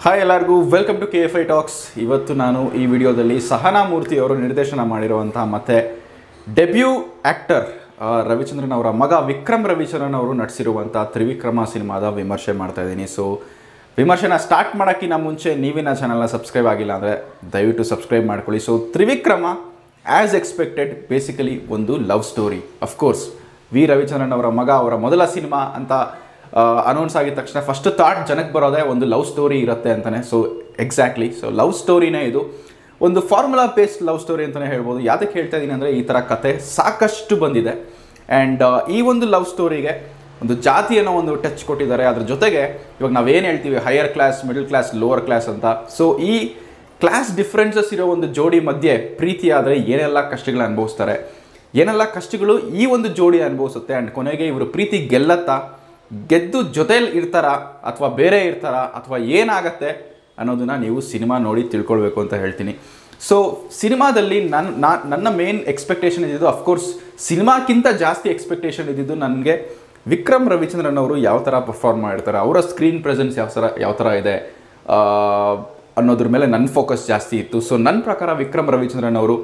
hi ಎಲ್ಲರಿಗೂ welcome to K F I talks ಇವತ್ತು ನಾನು ಈ ವಿಡಿಯೋದಲ್ಲಿ ಸಹನಾ ಮೂರ್ತಿ ಅವರು ನಿರ್ದೇಶನ ಮಾಡಿರುವಂತಹ ಮತ್ತೆ ಡೆಬ್ಯೂ ಆ್ಯಕ್ಟರ್ ರವಿಚಂದ್ರನ್ ಅವರ ಮಗ ವಿಕ್ರಮ್ ರವಿಚಂದ್ರನ್ ಅವರು ನಟಿಸಿರುವಂಥ ತ್ರಿವಿಕ್ರಮ ಸಿನಿಮಾದ ವಿಮರ್ಶೆ ಮಾಡ್ತಾ ಇದ್ದೀನಿ ಸೊ ವಿಮರ್ಶೆನ ಸ್ಟಾರ್ಟ್ ಮಾಡೋಕ್ಕಿಂತ ಮುಂಚೆ ನೀವಿನ ಚಾನಲ್ನ ಸಬ್ಸ್ಕ್ರೈಬ್ ಆಗಿಲ್ಲ ಅಂದರೆ ದಯವಿಟ್ಟು ಸಬ್ಸ್ಕ್ರೈಬ್ ಮಾಡ್ಕೊಳ್ಳಿ so Trivikrama as expected basically ಒಂದು love story of course V Ravichandran ಅವರ ಮಗ ಅವರ ಮೊದಲ ಸಿನಿಮಾ ಅಂತ ಅನೌನ್ಸ್ ಆಗಿದ ತಕ್ಷಣ ಫಸ್ಟ್ ಥಾಟ್ ಜನಕ್ಕೆ ಬರೋದೇ ಒಂದು ಲವ್ ಸ್ಟೋರಿ ಇರುತ್ತೆ ಅಂತಲೇ ಸೊ ಎಕ್ಸಾಕ್ಟ್ಲಿ ಸೊ ಲವ್ ಸ್ಟೋರಿನೇ ಇದು ಒಂದು ಫಾರ್ಮುಲಾ ಬೇಸ್ಡ್ ಲವ್ ಸ್ಟೋರಿ ಅಂತಲೇ ಹೇಳ್ಬೋದು ಯಾತಕ್ಕೆ ಹೇಳ್ತಾ ಇದ್ದೀನಿ ಅಂದರೆ ಈ ಥರ ಕತೆ ಸಾಕಷ್ಟು ಬಂದಿದೆ ಆ್ಯಂಡ್ ಈ ಒಂದು ಲವ್ ಸ್ಟೋರಿಗೆ ಒಂದು ಜಾತಿಯನ್ನು ಒಂದು ಟಚ್ ಕೊಟ್ಟಿದ್ದಾರೆ ಅದ್ರ ಜೊತೆಗೆ ಇವಾಗ ನಾವೇನು ಹೇಳ್ತೀವಿ higher class middle class lower class ಅಂತ ಸೊ ಈ ಕ್ಲಾಸ್ ಡಿಫ್ರೆನ್ಸಸ್ ಇರೋ ಒಂದು ಜೋಡಿ ಮಧ್ಯೆ ಪ್ರೀತಿ ಆದರೆ ಏನೆಲ್ಲ ಕಷ್ಟಗಳು ಅನುಭವಿಸ್ತಾರೆ ಏನೆಲ್ಲ ಕಷ್ಟಗಳು ಈ ಒಂದು ಜೋಡಿ ಅನುಭವಿಸುತ್ತೆ ಆ್ಯಂಡ್ ಕೊನೆಗೆ ಇವರು ಪ್ರೀತಿ ಗೆಲ್ಲತ್ತಾ ಗೆದ್ದು ಜೊತೆಲಿ ಇರ್ತಾರಾ ಅಥವಾ ಬೇರೆ ಇರ್ತಾರಾ ಅಥವಾ ಏನಾಗತ್ತೆ ಅನ್ನೋದನ್ನ ನೀವು ಸಿನಿಮಾ ನೋಡಿ ತಿಳ್ಕೊಳ್ಬೇಕು ಅಂತ ಹೇಳ್ತೀನಿ ಸೊ ಸಿನಿಮಾದಲ್ಲಿ ನನ್ನ ನಾ- ನನ್ನ ಮೇನ್ ಎಕ್ಸ್ಪೆಕ್ಟೇಷನ್ ಇದ್ದಿದ್ದು ಅಫ್ಕೋರ್ಸ್ ಸಿನಿಮಾಕ್ಕಿಂತ ಜಾಸ್ತಿ ಎಕ್ಸ್ಪೆಕ್ಟೇಷನ್ ಇದ್ದಿದ್ದು ನನಗೆ ವಿಕ್ರಮ್ ರವಿಚಂದ್ರನ್ ಅವರು ಯಾವ ಥರ ಪರ್ಫಾರ್ಮ್ ಮಾಡಿರ್ತಾರೆ ಅವರ ಸ್ಕ್ರೀನ್ ಪ್ರೆಸೆನ್ಸ್ ಯಾವ ಥರ ಯಾವ ಥರ ಇದೆ ಆ, ಅನ್ನೋದ್ರ ಮೇಲೆ ನನ್ನ ಫೋಕಸ್ ಜಾಸ್ತಿ ಇತ್ತು ಸೊ ನನ್ನ ಪ್ರಕಾರ ವಿಕ್ರಮ್ ರವಿಚಂದ್ರನ್ ಅವರು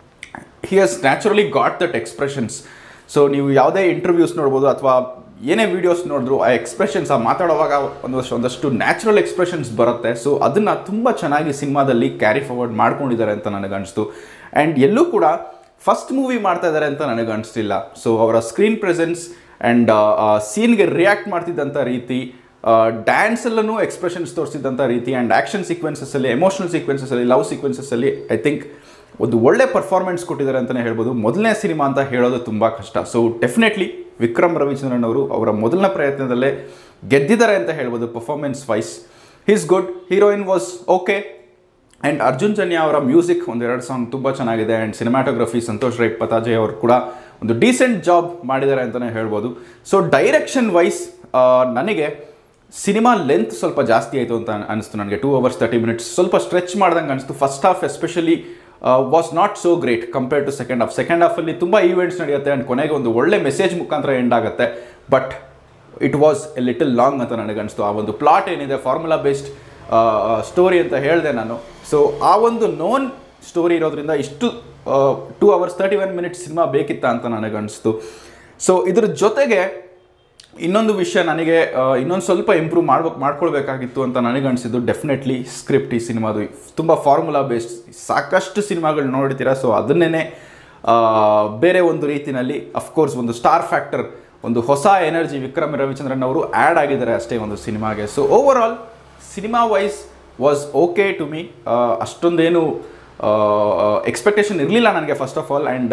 he has naturally got that expressions so ನೀವು ಯಾವುದೇ ಇಂಟರ್ವ್ಯೂಸ್ ನೋಡ್ಬೋದು ಅಥವಾ ಏನೇ ವೀಡಿಯೋಸ್ ನೋಡಿದ್ರು ಆ ಎಕ್ಸ್ಪ್ರೆಷನ್ಸ್ ಆ ಮಾತಾಡುವಾಗ ಒಂದಷ್ಟು ಒಂದಷ್ಟು ನ್ಯಾಚುರಲ್ ಎಕ್ಸ್ಪ್ರೆಷನ್ಸ್ ಬರುತ್ತೆ ಸೊ ಅದನ್ನು ತುಂಬ ಚೆನ್ನಾಗಿ ಸಿನಿಮಾದಲ್ಲಿ ಕ್ಯಾರಿ ಫಾರ್ವರ್ಡ್ ಮಾಡ್ಕೊಂಡಿದ್ದಾರೆ ಅಂತ ನನಗೆ ಅನಿಸ್ತು ಆ್ಯಂಡ್ ಎಲ್ಲೂ ಕೂಡ ಫಸ್ಟ್ ಮೂವಿ ಮಾಡ್ತಾ ಇದ್ದಾರೆ ಅಂತ ನನಗೆ ಅನಿಸ್ತಿಲ್ಲ ಸೊ ಅವರ ಸ್ಕ್ರೀನ್ ಪ್ರೆಸೆನ್ಸ್ ಆ್ಯಂಡ್ ಸೀನ್ಗೆ ರಿಯಾಕ್ಟ್ ಮಾಡ್ತಿದ್ದಂಥ ರೀತಿ ಡ್ಯಾನ್ಸಲ್ಲೂ ಎಕ್ಸ್ಪ್ರೆಷನ್ಸ್ ತೋರಿಸಿದಂಥ ರೀತಿ ಆ್ಯಂಡ್ ಆ್ಯಕ್ಷನ್ ಸೀಕ್ವೆನ್ಸಸ್ಸಲ್ಲಿ ಎಮೋಷನಲ್ ಸೀಕ್ವೆನ್ಸಸ್ಸಲ್ಲಿ ಲವ್ ಸೀಕ್ವೆನ್ಸಸ್ಸಲ್ಲಿ ಐ ಥಿಂಕ್ ಒಂದು ಒಳ್ಳೆ ಪರ್ಫಾರ್ಮೆನ್ಸ್ ಕೊಟ್ಟಿದ್ದಾರೆ ಅಂತಲೇ ಹೇಳ್ಬೋದು ಮೊದಲನೇ ಸಿನಿಮಾ ಅಂತ ಹೇಳೋದು ತುಂಬ ಕಷ್ಟ ಸೊ ಡೆಫಿನೆಟ್ಲಿ ವಿಕ್ರಮ್ ರವಿಚಂದ್ರನ್ ಅವರು ಅವರ ಮೊದಲನೇ ಪ್ರಯತ್ನದಲ್ಲೇ ಗೆದ್ದಿದ್ದಾರೆ ಅಂತ ಹೇಳ್ಬೋದು performance wise he's good heroine was okay and Arjun Janya ಅವರ ಮ್ಯೂಸಿಕ್ ಒಂದೆರಡು ಸಾಂಗ್ ತುಂಬ ಚೆನ್ನಾಗಿದೆ ಆ್ಯಂಡ್ ಸಿನಿಮಾಟೋಗ್ರಫಿ ಸಂತೋಷ್ ರೈ ಪತಾಜೆ ಅವರು ಕೂಡ ಒಂದು ಡೀಸೆಂಟ್ ಜಾಬ್ ಮಾಡಿದ್ದಾರೆ ಅಂತಲೇ ಹೇಳ್ಬೋದು ಸೊ ಡೈರೆಕ್ಷನ್ ವೈಸ್ ನನಗೆ ಸಿನಿಮಾ ಲೆಂತ್ ಸ್ವಲ್ಪ ಜಾಸ್ತಿ ಆಯಿತು ಅಂತ ಅನ್- ಅನಿಸ್ತು ನನಗೆ ಟೂ ಅವರ್ಸ್ ತರ್ಟಿ ಮಿನಿಟ್ಸ್ ಸ್ವಲ್ಪ ಸ್ಟ್ರೆಚ್ ಮಾಡ್ದಂಗೆ ಅನಿಸ್ತು first half especially was not so great compare to second half second ಹಾಫಲ್ಲಿ ತುಂಬ ಈವೆಂಟ್ಸ್ ನಡೆಯುತ್ತೆ ಆ್ಯಂಡ್ ಕೊನೆಗೆ ಒಂದು ಒಳ್ಳೆ ಮೆಸೇಜ್ ಮುಖಾಂತರ ಎಂಡ್ ಆಗುತ್ತೆ but it was a little long ಅಂತ ನನಗೆ ಅನಿಸ್ತು ಆ ಒಂದು ಪ್ಲಾಟ್ ಏನಿದೆ ಫಾರ್ಮುಲಾ ಬೇಸ್ಡ್ ಸ್ಟೋರಿ ಅಂತ ಹೇಳಿದೆ ನಾನು ಸೊ ಆ ಒಂದು ನೋನ್ ಸ್ಟೋರಿ ಇರೋದ್ರಿಂದ ಇಷ್ಟು two hours thirty one minutes cinema ಬೇಕಿತ್ತ ಅಂತ ನನಗೆ ಅನಿಸ್ತು ಸೊ ಇದ್ರ ಜೊತೆಗೆ ಇನ್ನೊಂದು ವಿಷಯ ನನಗೆ ಆ, ಇನ್ನೊಂದು ಸ್ವಲ್ಪ ಇಂಪ್ರೂವ್ ಮಾಡ್ಬೇಕು ಮಾಡ್ಕೊಳ್ಬೇಕಾಗಿತ್ತು ಅಂತ ನನಗೆ ಅನಿಸಿದ್ದು ಡೆಫಿನೆಟ್ಲಿ ಸ್ಕ್ರಿಪ್ಟ್ ಈ ಸಿನಿಮಾದು ತುಂಬ ಫಾರ್ಮುಲಾ ಬೇಸ್ಡ್ ಸಾಕಷ್ಟು ಸಿನಿಮಾಗಳು ನೋಡ್ತೀರಾ ಸೊ ಅದನ್ನೇ ಬೇರೆ ಒಂದು ರೀತಿಯಲ್ಲಿ ಅಫ್ಕೋರ್ಸ್ ಒಂದು ಸ್ಟಾರ್ ಫ್ಯಾಕ್ಟರ್ ಒಂದು ಹೊಸ ಎನರ್ಜಿ ವಿಕ್ರಮ್ ರವಿಚಂದ್ರನ್ ಅವರು ಆ್ಯಡ್ ಆಗಿದ್ದಾರೆ ಅಷ್ಟೇ ಒಂದು ಸಿನಿಮಾಗೆ so over all cinema wise was okay to me ಅಷ್ಟೊಂದೇನು ಎಕ್ಸ್ಪೆಕ್ಟೇಷನ್ ಇರಲಿಲ್ಲ ನನಗೆ ಫಸ್ಟ್ ಆಫ್ ಆಲ್ ಆ್ಯಂಡ್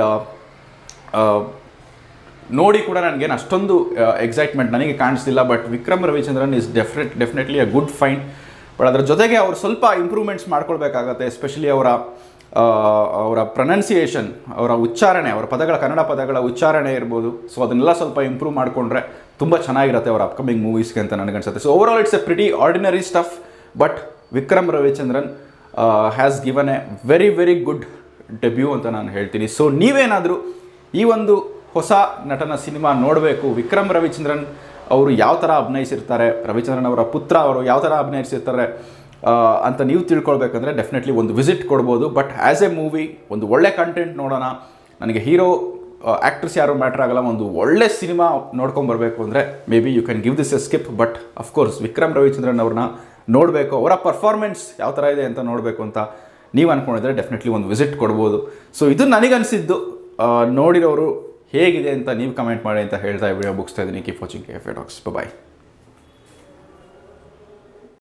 ನೋಡಿ ಕೂಡ ನನಗೇನು ಅಷ್ಟೊಂದು ಎಕ್ಸೈಟ್ಮೆಂಟ್ ನನಗೆ ಕಾಣಿಸ್ತಿಲ್ಲ but Vikram Ravichandran is definite definitely a good fine but ಅದರ ಜೊತೆಗೆ ಅವರು ಸ್ವಲ್ಪ ಇಂಪ್ರೂವ್ಮೆಂಟ್ಸ್ ಮಾಡ್ಕೊಳ್ಬೇಕಾಗತ್ತೆ ಎಸ್ಪೆಷಲಿ ಅವರ ಆ, ಅವರ ಪ್ರೊನೌನ್ಸಿಯೇಷನ್ ಅವರ ಉಚ್ಚಾರಣೆ ಅವರ ಪದಗಳ ಕನ್ನಡ ಪದಗಳ ಉಚ್ಚಾರಣೆ ಇರ್ಬೋದು ಸೊ ಅದನ್ನೆಲ್ಲ ಸ್ವಲ್ಪ ಇಂಪ್ರೂವ್ ಮಾಡಿಕೊಂಡ್ರೆ ತುಂಬ ಚೆನ್ನಾಗಿರುತ್ತೆ ಅವರ ಅಪ್ಕಮಿಂಗ್ ಮೂವೀಸ್ಗೆ ಅಂತ ನನಗನ್ಸುತ್ತೆ so over all it's a pretty ordinary stuff but Vikram Ravichandran has given a very very good debut ಅಂತ ನಾನು ಹೇಳ್ತೀನಿ ಸೊ ನೀವೇನಾದರೂ ಈ ಒಂದು ಹೊಸ ನಟನ ಸಿನಿಮಾ ನೋಡಬೇಕು ವಿಕ್ರಮ್ ರವಿಚಂದ್ರನ್ ಅವರು ಯಾವ ಥರ ಅಭಿನಯಿಸಿರ್ತಾರೆ ರವಿಚಂದ್ರನ್ ಅವರ ಪುತ್ರ ಅವರು ಯಾವ ಥರ ಅಭಿನಯಿಸಿರ್ತಾರೆ ಆ, ಅಂತ ನೀವು ತಿಳ್ಕೊಳ್ಬೇಕಂದ್ರೆ ಡೆಫಿನೆಟ್ಲಿ ಒಂದು ವಿಸಿಟ್ ಕೊಡ್ಬೋದು ಬಟ್ ಆ್ಯಸ್ ಎ ಮೂವಿ ಒಂದು ಒಳ್ಳೆ ಕಂಟೆಂಟ್ ನೋಡೋಣ ನನಗೆ ಹೀರೋ ಆ್ಯಕ್ಟ್ರಸ್ ಯಾರು ಮ್ಯಾಟ್ರ್ ಆಗಲ್ಲ ಒಂದು ಒಳ್ಳೆ ಸಿನಿಮಾ ನೋಡ್ಕೊಂಬರ್ಬೇಕು ಅಂದರೆ maybe you can give this a skip but of course Vikram Ravichandran ಅವ್ರನ್ನ ನೋಡಬೇಕು ಅವರ ಪರ್ಫಾರ್ಮೆನ್ಸ್ ಯಾವ ಥರ ಇದೆ ಅಂತ ನೋಡಬೇಕು ಅಂತ ನೀವು ಅಂದ್ಕೊಂಡಿದ್ರೆ ಡೆಫಿನೆಟ್ಲಿ ಒಂದು ವಿಸಿಟ್ ಕೊಡ್ಬೋದು ಸೊ ಇದು ನನಗನ್ಸಿದ್ದು ಆ, ನೋಡಿರೋರು ಹೇಗಿದೆ ಅಂತ ನೀವು ಕಮೆಂಟ್ ಮಾಡಿ ಅಂತ ಹೇಳ್ತಾ ವಿಡಿಯೋ ಮುಗಿಸ್ತಾ ಇದ್ದೀನಿ ಕೀಪ್ ವಾಚಿಂಗ್ ಎಫ್ ಡಾಕ್ಸ್ ಬಾಯ್